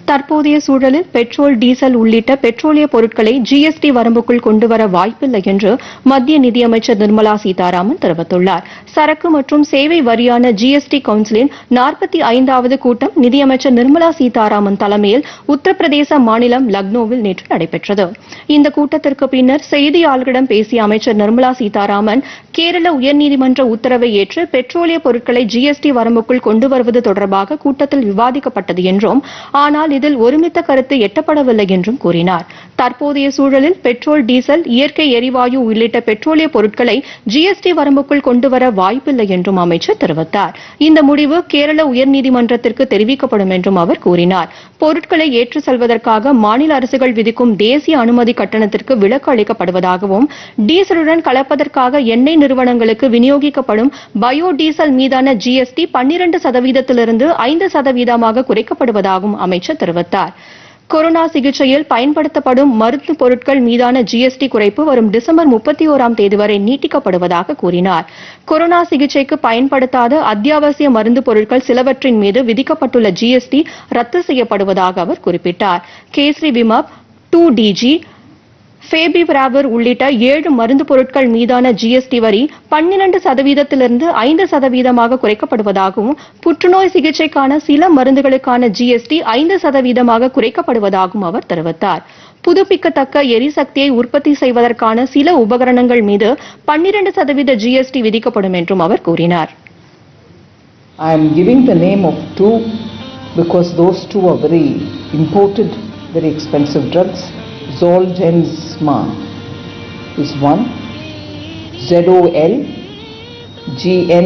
தற்போதைய சூழலில் petrol diesel உள்ளிட்ட பெட்ரோலிய பொருட்களை ஜிஎஸ்டி வரம்புக்குள் கொண்டுவர வாய்ப்பில்லை என்று மத்திய நிதியமைச்சர் நிர்மலா சீதாராமன் தெரிவித்துள்ளார் சரக்கு மற்றும் சேவை வரியான ஜிஎஸ்டி கவுன்சிலின் நாற்பத்தி ஐந்தாவது கூட்டம் நிதியமைச்சர் நிர்மலா சீதாராமன் தலைமையில் உத்தரப்பிரதேச மாநிலம் லக்னோவில் நேற்று நடைபெற்றது இந்த கூட்டத்திற்கு பின்னர் செய்தியாளர்களிடம் பேசிய அமைச்சர் நிர்மலா சீதாராமன் கேரள உயர்நீதிமன்ற உத்தரவை ஏற்று பெட்ரோலிய பொருட்களை ஜிஎஸ்டி வரம்புக்குள் கொண்டு வருவது தொடர்பாக கூட்டத்தில் விவாதிக்கப்பட்டது என்றும் ஆனால் இதில் ஒருமித்த கருத்து எட்டப்படவில்லை என்றும் கூறினார் தற்போதைய சூழலில் பெட்ரோல் டீசல் இயற்கை எரிவாயு உள்ளிட்ட பெட்ரோலிய பொருட்களை ஜிஎஸ்டி வரம்புக்குள் கொண்டுவர வாய்ப்பில்லை என்றும் அமைச்சர் தெரிவித்தார் இந்த முடிவு கேரள உயர்நீதிமன்றத்திற்கு தெரிவிக்கப்படும் என்றும் அவர் கூறினார் பொருட்களை ஏற்று செல்வதற்காக மாநில அரசுகள் விதிக்கும் தேசிய அனுமதி கட்டணத்திற்கு விலக்கு அளிக்கப்படுவதாகவும் டீசலுடன் கலப்பதற்காக எண்ணெய் நிறுவனங்களுக்கு விநியோகிக்கப்படும் பயோ டீசல் மீதான ஜிஎஸ்டி பன்னிரண்டு சதவீதத்திலிருந்து ஐந்து சதவீதமாக குறைக்கப்படுவதாகவும் அமைச்சர் தெரிவித்தார் கொரோனா சிகிச்சையில் பயன்படுத்தப்படும் மருந்து பொருட்கள் மீதான ஜிஎஸ்டி குறைப்பு வரும் டிசம்பர் முப்பத்தி ஓராம் தேதி வரை நீட்டிக்கப்படுவதாக கூறினார் கொரோனா சிகிச்சைக்கு பயன்படுத்தாத அத்தியாவசிய மருந்து பொருட்கள் சிலவற்றின் மீது விதிக்கப்பட்டுள்ள ஜிஎஸ்டி ரத்து செய்யப்படுவதாக அவர் குறிப்பிட்டார் கேஸ்ரி விமப் டூ டிஜி ஃபேபிபிராவர் உள்ளிட்ட ஏழு மருந்து பொருட்கள் மீதான ஜிஎஸ்டி வரி பன்னிரண்டு சதவீதத்திலிருந்து ஐந்து சதவீதமாக குறைக்கப்படுவதாகவும் புற்றுநோய் சிகிச்சைக்கான சில மருந்துகளுக்கான ஜிஎஸ்டி ஐந்து சதவீதமாக குறைக்கப்படுவதாகவும் அவர் தெரிவித்தார் புதுப்பிக்கத்தக்க எரிசக்தியை உற்பத்தி செய்வதற்கான சில உபகரணங்கள் மீது பன்னிரண்டு சதவீத ஜிஎஸ்டி விதிக்கப்படும் என்றும் அவர் கூறினார் I am giving the name of two because those two are very imported, very expensive drugs. Zolgensma is one. Z-O-L G-N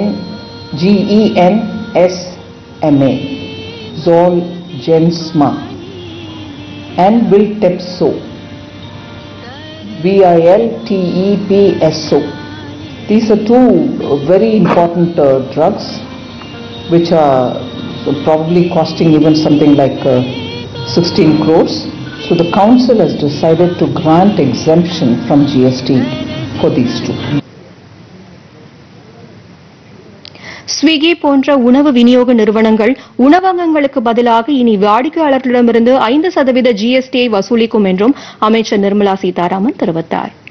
G-E-N-S-M-A. Zolgensma. And Viltepso. V-I-L-T-E-P-S-O. These are two uh, very important uh, drugs which are probably costing even something like uh, 16 crores. So the council has decided to grant exemption from GST for these two. Swiggy போன்ற உணவு விநியோக நிறுவனங்கள் உணவகங்களுக்கு பதிலாக இனி வாடிக்கையாளர்களிடமிருந்து ஐந்து சதவீத ஜிஎஸ்டியை வசூலிக்கும் என்றும் அமைச்சர் நிர்மலா சீதாராமன் தெரிவித்தார்